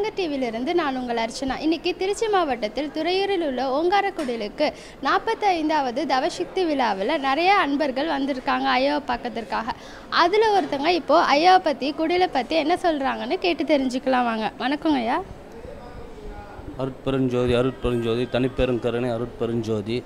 அரங்க டிவியிலிருந்து நான் உங்கள் அர்ச்சனா இன்னைக்கு திருச்சி மாவட்டத்தில் துறையூரில் உள்ள ஓங்காரக்குடிலுக்கு நாற்பத்தைந்தாவது தவசக்தி விழாவில் நிறைய அன்பர்கள் வந்திருக்காங்க ஐயாவை பார்க்கறதுக்காக அதில் ஒருத்தங்க இப்போது ஐயாவை பற்றி குடிலை பற்றி என்ன சொல்கிறாங்கன்னு கேட்டு தெரிஞ்சுக்கலாம் வாங்க வணக்கங்க ஐயா அருட்பெருஞ்சோதி அருட்பெருஞ்சோதி தனிப்பெருங்கருணை அருட்பெருஞ்சோதி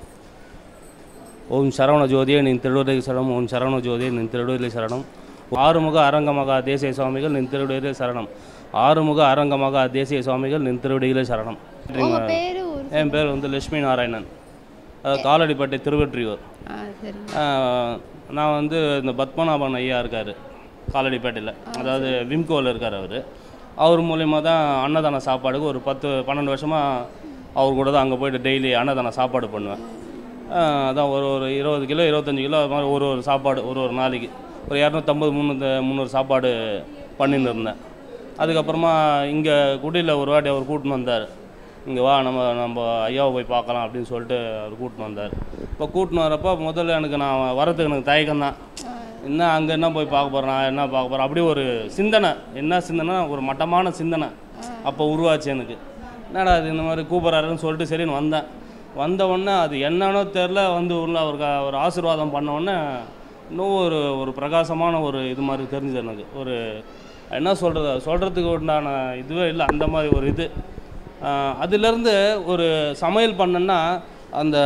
ஓம் சரவண ஜோதியே நின் திருடுரை சரணம் ஓம் சரவண ஜோதியே நின் திருடுரை சரணம் ஆறுமுக அரங்கமகா தேசிய சுவாமிகள் நின் திருடுரை சரணம் ஆறுமுக அரங்கமகா தேசிய சுவாமிகள் நின் திருவடிகளே சரணம் உங்கள் பேர் ஊர் என் பேர் வந்து லட்சுமி நாராயணன் அஹ் காலடிப்பட்டை திருவெற்றியூர் ஆ சரி அஹ் நான் வந்து இந்த பத்மநாபன் ஐயா இருக்கார் காலடிப்பேட்டையில் அதாவது விம்கோவில் இருக்கார் அவர் அவர் மூலயமா தான் அன்னதான சாப்பாடுக்கு ஒரு பத்து பன்னெண்டு வருஷமாக அவர் கூட தான் அங்கே போயிட்டு டெய்லி அன்னதான சாப்பாடு பண்ணுவேன் அஹ் அதான் ஒரு ஒரு இருபது கிலோ இருபத்தஞ்சி கிலோ அது மாதிரி ஒரு ஒரு சாப்பாடு ஒரு ஒரு நாளைக்கு ஒரு இரநூத்தம்பது முந்நூறு முந்நூறு சாப்பாடு பண்ணின்னு இருந்தேன் அதுக்கப்புறமா இங்கே குடியில் ஒரு வாட்டி அவர் கூட்டின்னு வந்தார் இங்கே வா நம்ம நம்ம ஐயாவை போய் பார்க்கலாம் அப்படின்னு சொல்லிட்டு அவர் கூட்டின்னு வந்தார் இப்போ கூட்டின்னு வரப்போ முதல்ல எனக்கு நான் வரதுக்கு எனக்கு தயக்கம் தான் என்ன அங்கே என்ன போய் பார்க்க போகிறேன் நான் என்ன பார்க்க போகிறேன் அப்படியே ஒரு சிந்தனை என்ன சிந்தனை ஒரு மட்டமான சிந்தனை அப்போ உருவாச்சு எனக்கு என்னடா அது இந்த மாதிரி கூப்பிட்றாருன்னு சொல்லிட்டு சரின்னு வந்தேன் வந்த உடனே அது என்னன்னோ தெரில வந்து உள்ள ஒரு க- ஒரு ஆசீர்வாதம் பண்ண உடனே இன்னும் ஒரு ஒரு பிரகாசமான ஒரு இது மாதிரி தெரிஞ்சுது எனக்கு ஒரு என்ன சொல்கிறது சொல்கிறதுக்கு உண்டான இதுவே இல்லை அந்த மாதிரி ஒரு இது ஆஹ் அதிலிருந்து ஒரு சமையல் பண்ணேன்னா அந்த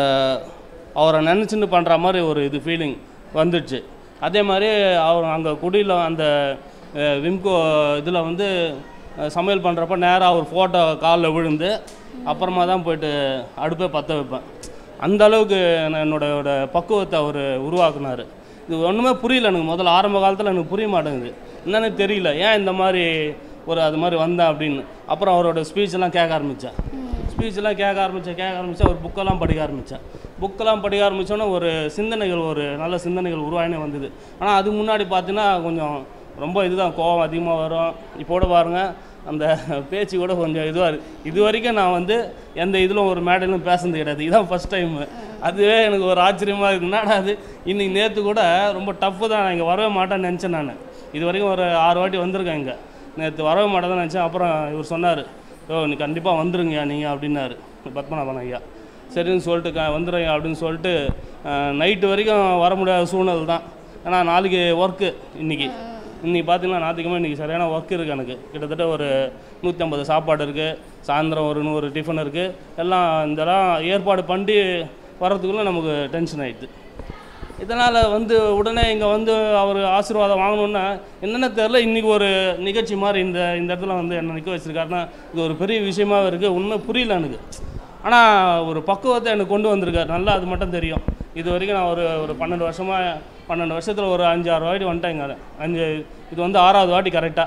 அவரை நினச்சின்னு பண்ணுற மாதிரி ஒரு இது ஃபீலிங் வந்துடுச்சு அதே மாதிரி அவர் அங்கே குடியில் அந்த அஹ், விம்கோ இதில் வந்து அஹ், சமையல் பண்ணுறப்ப நேராக அவர் ஃபோட்டோ காலில் விழுந்து அப்புறமா தான் போயிட்டு அடுப்பே பற்ற வைப்பேன் அந்த அளவுக்கு நான் என்னோட பக்குவத்தை அவர் உருவாக்குனார் இது ஒன்றுமே புரியல எனக்கு முதல்ல ஆரம்ப காலத்தில் எனக்கு புரிய மாட்டேங்குது என்னன்னு தெரியல ஏன் இந்த மாதிரி ஒரு அது மாதிரி வந்தேன் அப்படின்னு அப்புறம் அவரோட ஸ்பீச் எல்லாம் கேட்க ஆரம்பித்தேன் ஸ்பீச்செல்லாம் கேட்க ஆரம்பித்தேன் கேட்க ஆரம்பித்தேன் ஒரு புக்கெல்லாம் படிக்க ஆரம்பித்தேன் புக்கெல்லாம் படிக்க ஆரம்பித்தோன்னே ஒரு சிந்தனைகள் ஒரு நல்ல சிந்தனைகள் உருவாயினே வந்தது ஆனால் அதுக்கு முன்னாடி பார்த்தீங்கன்னா கொஞ்சம் ரொம்ப இதுதான் கோவம் அதிகமாக வரும் இப்போ கூட பாருங்கள் அந்த பேச்சு கூட கொஞ்சம் இதுவாக இருக்கு இது வரைக்கும் நான் வந்து எந்த இதிலும் ஒரு மேடையிலும் பேசுனது கிடையாது இதான் ஃபஸ்ட் டைம் அதுவே எனக்கு ஒரு ஆச்சரியமாக இருக்கு என்னடா அது இன்னைக்கு நேற்று கூட ரொம்ப டஃப்பு தான் நான் இங்கே வரவே மாட்டேன்னு நினச்சேன் நான் இது வரைக்கும் ஒரு ஆறு வாட்டி வந்திருக்கேன் இங்கே நேற்று வரவே மாட்டேன்னு நினச்சேன் அப்புறம் இவர் சொன்னார் ஓ நீ கண்டிப்பாக வந்துருங்க நீங்கள் அப்படின்னாரு பத்மநாபன் ஐயா சரின்னு சொல்லிட்டு க வந்துடுங்க அப்படின்னு சொல்லிட்டு நைட்டு வரைக்கும் வர முடியாத சூழ்நிலை தான் ஏன்னா நாளைக்கு ஒர்க்கு இன்றைக்கி இன்றைக்கி பார்த்தீங்கன்னா ஞாயிற்றுக்கிழமை இன்றைக்கி சரியான ஒர்க் இருக்குது எனக்கு கிட்டத்தட்ட ஒரு நூற்றி ஐம்பது சாப்பாடு இருக்குது சாயந்தரம் ஒரு நூறு டிஃபன் இருக்குது எல்லாம் இதெல்லாம் ஏற்பாடு பண்ணி வர்றதுக்குள்ளே நமக்கு டென்ஷன் ஆயிடுது இதனால் வந்து உடனே இங்கே வந்து அவர் ஆசீர்வாதம் வாங்கணுன்னா என்னென்ன தெரில இன்றைக்கி ஒரு நிகழ்ச்சி மாதிரி இந்த இந்த இடத்துல வந்து என்ன நிற்க வச்சிருக்காருன்னா இது ஒரு பெரிய விஷயமாவே இருக்குது உண்மை புரியல எனக்கு ஆனால் ஒரு பக்குவத்தை எனக்கு கொண்டு வந்திருக்காரு நல்லா அது மட்டும் தெரியும் இது வரைக்கும் நான் ஒரு ஒரு பன்னெண்டு வருஷமாக பன்னெண்டு வருஷத்தில் ஒரு அஞ்சு ஆறு வாட்டி வந்துட்டேங்க அஞ்சு இது வந்து ஆறாவது வாட்டி கரெக்டாக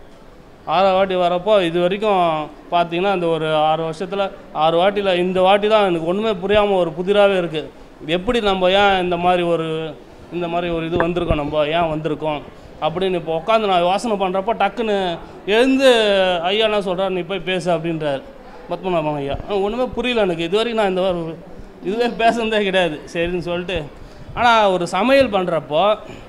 ஆறாவது வாட்டி வரப்போ இது வரைக்கும் பார்த்தீங்கன்னா இந்த ஒரு ஆறு வருஷத்தில் ஆறு வாட்டியில் இந்த வாட்டி தான் எனக்கு ஒன்றுமே புரியாமல் ஒரு புதிராகவே இருக்குது எப்படி நம்ம ஏன் இந்த மாதிரி ஒரு இந்த மாதிரி ஒரு இது வந்திருக்கோம் நம்ம ஏன் வந்திருக்கோம் அப்படின்னு இப்போ உட்காந்து நான் யோசனை பண்ணுறப்போ டக்குன்னு எழுந்து ஐயா என்ன சொல்கிறார் நீ போய் பேசு அப்படின்றார் பத்மநாபன் ஐயா ஒன்றுமே புரியல எனக்கு இது வரைக்கும் நான் இந்த மாதிரி இதுவே பேசுனதே கிடையாது சரின்னு சொல்லிட்டு ஆனால் ஒரு சமையல் பண்ணுறப்போ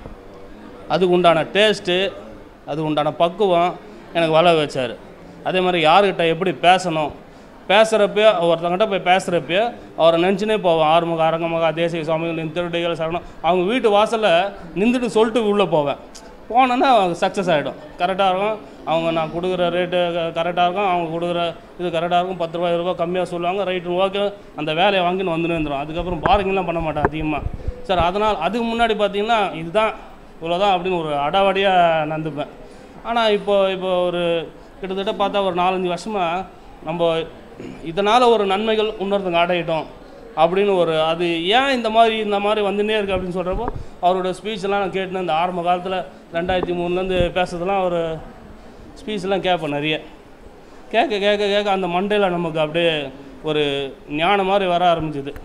அதுக்கு உண்டான டேஸ்ட்டு அதுக்கு உண்டான பக்குவம் எனக்கு வள வச்சார் அதே மாதிரி யாருக்கிட்ட எப்படி பேசணும் பேசுகிறப்பயோ ஒருத்தங்கிட்ட போய் பேசுகிறப்பயோ அவரை நினச்சினே போவேன் ஆறுமுக அரங்கமகா தேசிய சுவாமிகள் நின் திருடிகள் சரணம் அவங்க வீட்டு வாசலில் நின்றுட்டு சொல்லிட்டு உள்ளே போவேன் போனோன்னா சக்ஸஸ் ஆகிடும் கரெக்டாக இருக்கும் அவங்க நான் கொடுக்குற ரேட்டு கரெக்டாக இருக்கும் அவங்க கொடுக்குற இது கரெக்டாக இருக்கும் பத்து ரூபாய் ரூபாய் கம்மியாக சொல்லுவாங்க ரைட்டு ஓகே அந்த வேலையை வாங்கின்னு வந்துன்னு வந்துடும் அதுக்கப்புறம் பார்க்கிங்லாம் பண்ண மாட்டேன் அதிகமாக சார் அதனால் அதுக்கு முன்னாடி பார்த்தீங்கன்னா இதுதான் இவ்வளோதான் அப்படின்னு ஒரு அடாவடியாக நடந்துப்பேன் ஆனால் இப்போ இப்போ ஒரு கிட்டத்தட்ட பார்த்தா ஒரு நாலஞ்சு வருஷமாக நம்ம இதனால் ஒரு நன்மைகள் இன்னொருத்தங்க அடையிட்டோம் அப்படின்னு ஒரு அது ஏன் இந்த மாதிரி இந்த மாதிரி வந்துன்னே இருக்குது அப்படின்னு சொல்கிறப்போ அவரோட ஸ்பீச்செல்லாம் நான் கேட்டுனேன் இந்த ஆரம்ப காலத்தில் ரெண்டாயிரத்தி மூணுலேருந்து பேசுறதெல்லாம் ஒரு ஸ்பீச்லாம் கேட்பேன் நிறைய கேட்க கேட்க கேட்க அந்த மண்டையில் நமக்கு அப்படியே ஒரு ஞானம் மாதிரி வர ஆரம்பிச்சுது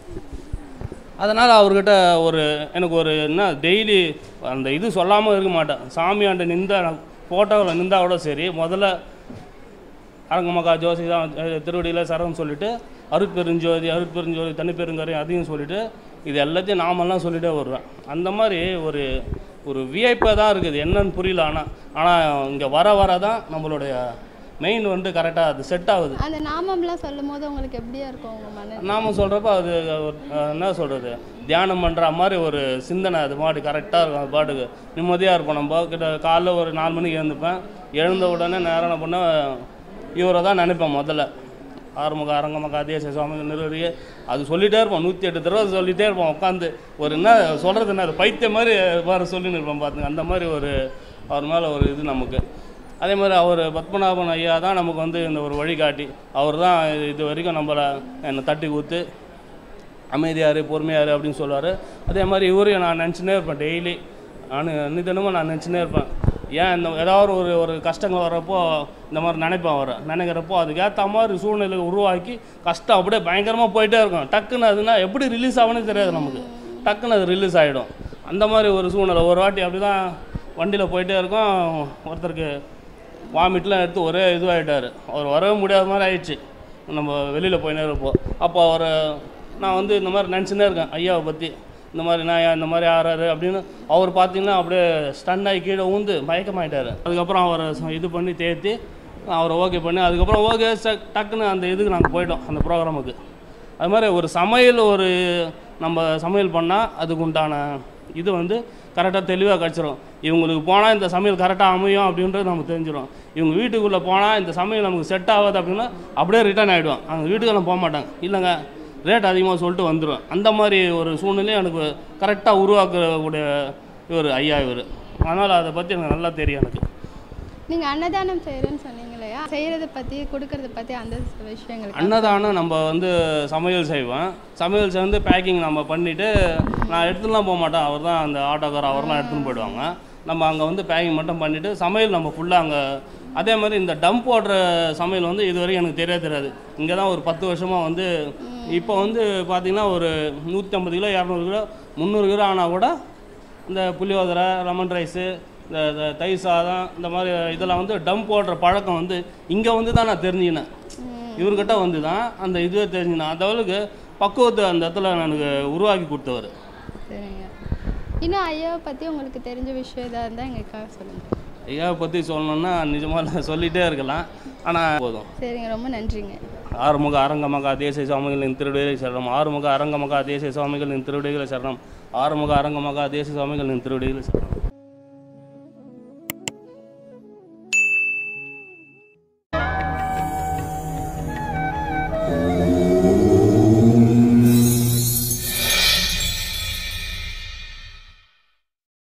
அதனால் அவர்கிட்ட ஒரு எனக்கு ஒரு என்ன டெய்லி அந்த இது சொல்லாமல் இருக்க மாட்டேன் சாமியாண்ட நின்றா ஃபோட்டோவில் நின்றா கூட சரி முதல்ல அரங்கமக்கா ஜோசி தான் திருவடியில் சரணம் சொல்லிட்டு அருட்பெருஞ்சோதி அருட்பெருஞ்சோதி தனிப்பெருங்கரை அதையும் சொல்லிட்டு இது எல்லாத்தையும் நாமெல்லாம் சொல்லிட்டே வருவேன் அந்த மாதிரி ஒரு ஒரு விஐப்பாக தான் இருக்குது என்னன்னு புரியல ஆனால் ஆனால் இங்கே வர வர தான் நம்மளுடைய மெயின் வந்து கரெக்டாக அது செட் ஆகுது அந்த நாமம்லாம் சொல்லும் போது உங்களுக்கு எப்படியா இருக்கும் உங்க மன நாம சொல்கிறப்ப அது ஒரு, அஹ், என்ன சொல்கிறது தியானம் பண்ணுற மாதிரி ஒரு சிந்தனை அது பாட்டு கரெக்டாக இருக்கும் அது பாட்டுக்கு நிம்மதியாக இருப்போம் நம்ம கிட்ட காலைல ஒரு நாலு மணிக்கு எழுந்துப்பேன் எழுந்த உடனே நேரம் என்ன பண்ண இவரை தான் நினைப்பேன் முதல்ல ஆறுமுக அரங்கமக அதேச சுவாமி நிறுவடியே அது சொல்லிட்டே இருப்போம் நூற்றி எட்டு தடவை சொல்லிட்டே இருப்போம் உட்காந்து ஒரு என்ன சொல்கிறது என்ன அது பைத்தியம் மாதிரி வேறு சொல்லின்னு இருப்போம் பார்த்துங்க அந்த மாதிரி ஒரு அவர் மேலே ஒரு இது நமக்கு அதே மாதிரி அவர் பத்மநாபன் ஐயா தான் நமக்கு வந்து இந்த ஒரு வழிகாட்டி அவர் தான் இது வரைக்கும் நம்மளை என்னை தட்டி கொடுத்து அமைதியார் பொறுமையார் அப்படின்னு சொல்லுவார் அதே மாதிரி இவரையும் நான் நினச்சினே இருப்பேன் டெய்லி நான் நிதனமும் நான் நினச்சினே இருப்பேன் ஏன் இந்த ஏதாவது ஒரு ஒரு கஷ்டங்கள் வர்றப்போ இந்த மாதிரி நினைப்பேன் அவரை நினைக்கிறப்போ அதுக்கேற்ற மாதிரி சூழ்நிலை உருவாக்கி கஷ்டம் அப்படியே பயங்கரமாக போயிட்டே இருக்கும் டக்குன்னு அதுனா எப்படி ரிலீஸ் ஆகும்னு தெரியாது நமக்கு டக்குன்னு அது ரிலீஸ் ஆகிடும் அந்த மாதிரி ஒரு சூழ்நிலை ஒரு வாட்டி அப்படி தான் வண்டியில் போயிட்டே இருக்கோம் ஒருத்தருக்கு வாமிட்லாம் எடுத்து ஒரே இதுவாகிட்டார் அவர் வரவே முடியாத மாதிரி ஆயிடுச்சு நம்ம வெளியில் போயினே இருப்போம் அப்போ அவரை நான் வந்து இந்த மாதிரி நினச்சினே இருக்கேன் ஐயாவை பற்றி இந்த மாதிரி நான் இந்த மாதிரி ஆறாரு அப்படின்னு அவர் பார்த்தீங்கன்னா அப்படியே ஸ்டன் ஆகி கீழே ஊந்து மயக்கமாயிட்டார் அதுக்கப்புறம் அவரை ச- இது பண்ணி தேர்த்தி அவரை ஓகே பண்ணி அதுக்கப்புறம் ஓகே டக்குன்னு அந்த இதுக்கு நாங்கள் போயிட்டோம் அந்த ப்ரோக்ராமுக்கு அது மாதிரி ஒரு சமையல் ஒரு நம்ம சமையல் பண்ணால் அதுக்கு உண்டான இது வந்து கரெக்டாக தெளிவாக கிடச்சிரும் இவங்களுக்கு போனால் இந்த சமையல் கரெக்டாக அமையும் அப்படின்றது நமக்கு தெரிஞ்சிடும் இவங்க வீட்டுக்குள்ளே போனால் இந்த சமையல் நமக்கு செட் ஆகாது அப்படின்னா அப்படியே ரிட்டர்ன் ஆகிடுவோம் அவங்க வீட்டுக்கு நான் போக மாட்டாங்க இல்லைங்க ரேட் அதிகமாக சொல்லிட்டு வந்துடும் அந்த மாதிரி ஒரு சூழ்நிலையும் எனக்கு கரெக்டாக உருவாக்கக்கூடிய இவர் ஐயா இவர் அதனால் அதை பற்றி எனக்கு நல்லா தெரியும் எனக்கு நீங்க அன்னதானம் செய்யறேன்னு சொன்னீங்க இல்லையா செய்யறத பத்தி கொடுக்கறத பத்தி அந்த விஷயங்கள் அன்னதானம் நம்ம வந்து சமையல் செய்வேன் சமையல் சேர்ந்து பேக்கிங் நம்ம பண்ணிவிட்டு நான் எடுத்துலாம் போக மாட்டேன் அவர் தான் அந்த ஆட்டோக்கார் அவர்லாம் எடுத்துன்னு போயிடுவாங்க நம்ம அங்கே வந்து பேக்கிங் மட்டும் பண்ணிவிட்டு சமையல் நம்ம ஃபுல்லாக அங்கே அதே மாதிரி இந்த டம்ப் போடுற சமையல் வந்து இது வரைக்கும் எனக்கு தெரியவே தெரியாது இங்கே தான் ஒரு பத்து வருஷமாக வந்து இப்போ வந்து பார்த்திங்கன்னா ஒரு நூற்றி ஐம்பது கிலோ இரநூறு கிலோ முந்நூறு கிலோ ஆனால் கூட இந்த புளியோதரை லெமன் ரைஸு இந்த இந்த தயிர் சாதம் இந்த மாதிரி இதெல்லாம் வந்து டம் போடுற பழக்கம் வந்து இங்கே வந்து தான் நான் தெரிஞ்சுக்கினேன் இவர்கிட்ட வந்து தான் அந்த இதுவே தெரிஞ்சுக்கினேன் அந்த அளவுக்கு பக்குவத்தை அந்த இடத்துல எனக்கு உருவாக்கி கொடுத்தவர் சரிங்க இன்னும் ஐயாவை பத்தி உங்களுக்கு தெரிஞ்ச விஷயம் ஏதாவது இருந்தால் எங்களுக்காக சொல்லுங்க ஐயாவை பற்றி சொல்லணும்னா நிஜமாக சொல்லிகிட்டே இருக்கலாம் ஆனால் போதும் சரிங்க ரொம்ப நன்றிங்க ஆறுமுக அரங்கமகா தேசிய சுவாமிகளின் திருவிடைகளை சரணம் ஆறுமுக அரங்கமகா தேசிய சுவாமிகளின் திருவிடைகளை சரணம் ஆறுமுக அரங்கமகா தேசிய சுவாமிகளின் திருவிடைகளை சரணம்